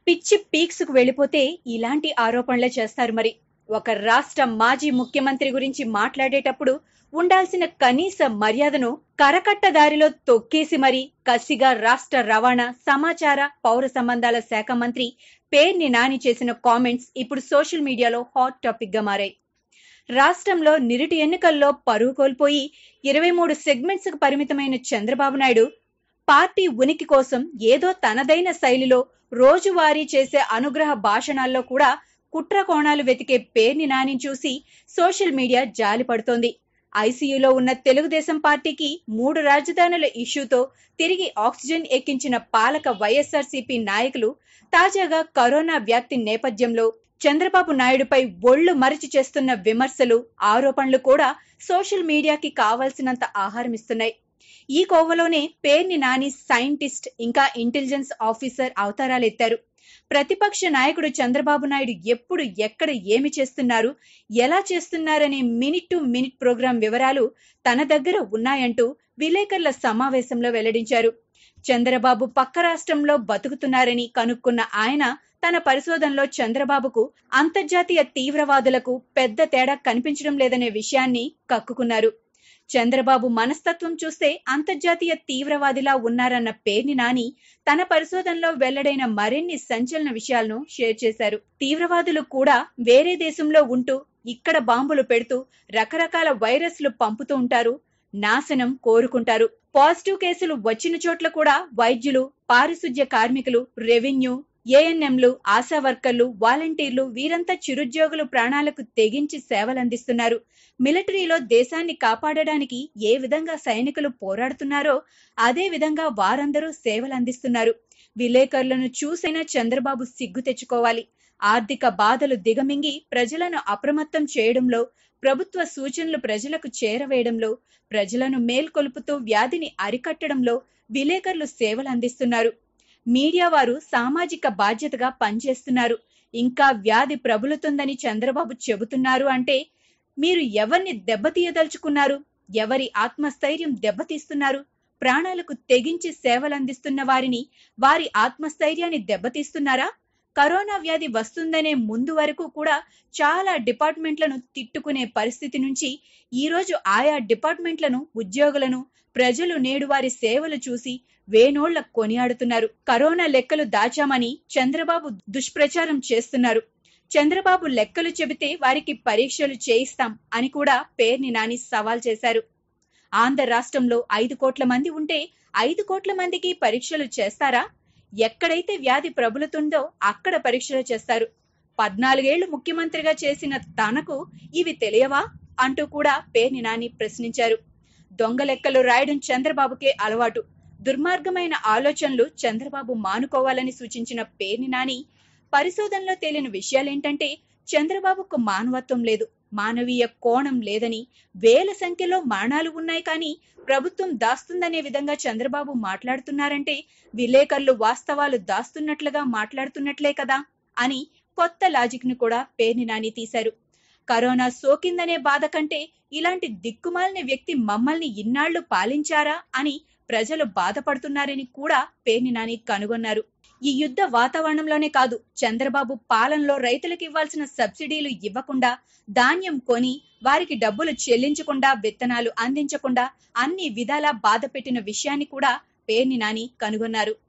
పిచ్చి పీక్స్ కు వెళ్ళిపోతే ఇలాంటి ఆరోపణలే చేస్తారు మరి ఒక రాష్ట్ర మాజీ ముఖ్యమంత్రి గురించి మాట్లాడేటప్పుడు ఉండాల్సిన కనీస మర్యాదను కరకట్టదారిలో తొక్కేసి మరి కసిగా రాష్ట్ర రవాణా సమాచార పౌర సంబంధాల శాఖ మంత్రి పేర్ని నాని చేసిన కామెంట్స్ ఇప్పుడు సోషల్ మీడియాలో హాట్ టాపిక్ గా మారాయి రాష్ట్రంలో నిరుటి ఎన్నికల్లో పరువు కోల్పోయి ఇరవై మూడు సెగ్మెంట్స్ కు పరిమితమైన చంద్రబాబు నాయుడు పార్టీ ఉనికి కోసం ఏదో తనదైన శైలిలో రోజువారీ చేసే అనుగ్రహ భాషణాల్లో కూడా కుట్ర కోణాలు వెతికే పేర్ని నాని చూసి సోషల్ మీడియా జాలి పడుతోంది ఐసీయూలో ఉన్న తెలుగుదేశం పార్టీకి మూడు రాజధానుల ఇష్యూతో తిరిగి ఆక్సిజన్ ఎక్కించిన పాలక వైఎస్ఆర్సీపీ నాయకులు తాజాగా కరోనా వ్యాప్తి నేపథ్యంలో చంద్రబాబు నాయుడుపై ఒళ్లు మరిచి చేస్తున్న విమర్శలు ఆరోపణలు కూడా సోషల్ మీడియాకి కావాల్సినంత ఆహారం ఇస్తున్నాయి ఈ కోవలోనే పేర్ని నాని సైంటిస్ట్ ఇంకా ఇంటెలిజెన్స్ ఆఫీసర్ అవతారాలెత్తారు ప్రతిపక్ష నాయకుడు చంద్రబాబు నాయుడు ఎప్పుడు ఎక్కడ ఏమి చేస్తున్నారు ఎలా చేస్తున్నారనే మినిట్ టు మినిట్ ప్రోగ్రాం వివరాలు తన దగ్గర ఉన్నాయంటూ విలేకరుల సమావేశంలో వెల్లడించారు చంద్రబాబు పక్క రాష్ట్రంలో బతుకుతున్నారని కనుక్కున్న ఆయన తన పరిశోధనలో చంద్రబాబుకు అంతర్జాతీయ తీవ్రవాదులకు పెద్ద తేడా కనిపించడం లేదనే విషయాన్ని కక్కుకున్నారు చంద్రబాబు మనస్తత్వం చూస్తే అంతర్జాతీయ తీవ్రవాదిలా ఉన్నారన్న పేర్ని నాని తన పరిశోధనలో వెల్లడైన మరిన్ని సంచలన విషయాలను షేర్ చేశారు తీవ్రవాదులు కూడా వేరే దేశంలో ఉంటూ ఇక్కడ బాంబులు పెడుతూ రకరకాల వైరస్లు పంపుతూ ఉంటారు నాశనం కోరుకుంటారు పాజిటివ్ కేసులు వచ్చిన చోట్ల కూడా వైద్యులు పారిశుధ్య కార్మికులు రెవెన్యూ ఏఎన్ఎంలు ఆశా వర్కర్లు వాలంటీర్లు వీరంతా చిరుద్యోగులు ప్రాణాలకు తెగించి సేవలందిస్తున్నారు మిలిటరీలో దేశాన్ని కాపాడడానికి ఏ విధంగా సైనికులు పోరాడుతున్నారో అదే విధంగా వారందరూ సేవలందిస్తున్నారు విలేకరులను చూసైనా చంద్రబాబు సిగ్గు తెచ్చుకోవాలి ఆర్థిక బాధలు దిగమింగి ప్రజలను అప్రమత్తం చేయడంలో ప్రభుత్వ సూచనలు ప్రజలకు చేరవేయడంలో ప్రజలను మేల్కొలుపుతూ వ్యాధిని అరికట్టడంలో విలేకరులు సేవలు అందిస్తున్నారు మీడియా వారు సామాజిక బాధ్యతగా పనిచేస్తున్నారు ఇంకా వ్యాధి ప్రబలుతుందని చంద్రబాబు చెబుతున్నారు అంటే మీరు ఎవరిని దెబ్బతీయదలుచుకున్నారు ఎవరి ఆత్మస్థైర్యం దెబ్బతీస్తున్నారు ప్రాణాలకు తెగించి సేవలందిస్తున్న వారిని వారి ఆత్మస్థైర్యాన్ని దెబ్బతీస్తున్నారా కరోనా వ్యాధి వస్తుందనే ముందు వరకు కూడా చాలా డిపార్ట్మెంట్లను తిట్టుకునే పరిస్థితి నుంచి ఈ రోజు ఆయా డిపార్ట్మెంట్లను ఉద్యోగులను ప్రజలు నేడు వారి సేవలు చూసి వేనోళ్ల కొనియాడుతున్నారు కరోనా లెక్కలు దాచామని చంద్రబాబు దుష్ప్రచారం చేస్తున్నారు చంద్రబాబు లెక్కలు చెబితే వారికి పరీక్షలు చేయిస్తాం అని కూడా పేర్ని నాని సవాల్ చేశారు ఆంధ్ర రాష్ట్రంలో ఐదు కోట్ల మంది ఉంటే ఐదు కోట్ల మందికి పరీక్షలు చేస్తారా ఎక్కడైతే వ్యాధి ప్రబలుతుందో అక్కడ పరీక్షలు చేస్తారు పద్నాలుగేళ్లు ముఖ్యమంత్రిగా చేసిన తనకు ఇవి తెలియవా అంటూ కూడా పేర్ని నాని ప్రశ్నించారు దొంగ లెక్కలు రాయడం చంద్రబాబుకే అలవాటు దుర్మార్గమైన ఆలోచనలు చంద్రబాబు మానుకోవాలని సూచించిన పేర్ని నాని పరిశోధనలో తేలిన విషయాలేంటంటే చంద్రబాబుకు మానవత్వం లేదు మానవీయ కోణం లేదని వేల సంఖ్యలో మరణాలు ఉన్నాయి కానీ ప్రభుత్వం దాస్తుందనే విధంగా చంద్రబాబు మాట్లాడుతున్నారంటే విలేకరులు వాస్తవాలు దాస్తున్నట్లుగా మాట్లాడుతున్నట్లే కదా అని కొత్త లాజిక్ ను కూడా పేర్ని నాని తీశారు కరోనా సోకిందనే బాధ కంటే ఇలాంటి దిక్కుమాలిన వ్యక్తి మమ్మల్ని ఇన్నాళ్లు పాలించారా అని ప్రజలు బాధపడుతున్నారని కూడా పేర్ని నాని కనుగొన్నారు ఈ యుద్ధ వాతావరణంలోనే కాదు చంద్రబాబు పాలనలో రైతులకు ఇవ్వాల్సిన సబ్సిడీలు ఇవ్వకుండా ధాన్యం కొని వారికి డబ్బులు చెల్లించకుండా విత్తనాలు అందించకుండా అన్ని విధాలా బాధ పెట్టిన విషయాన్ని కూడా పేర్ని నాని కనుగొన్నారు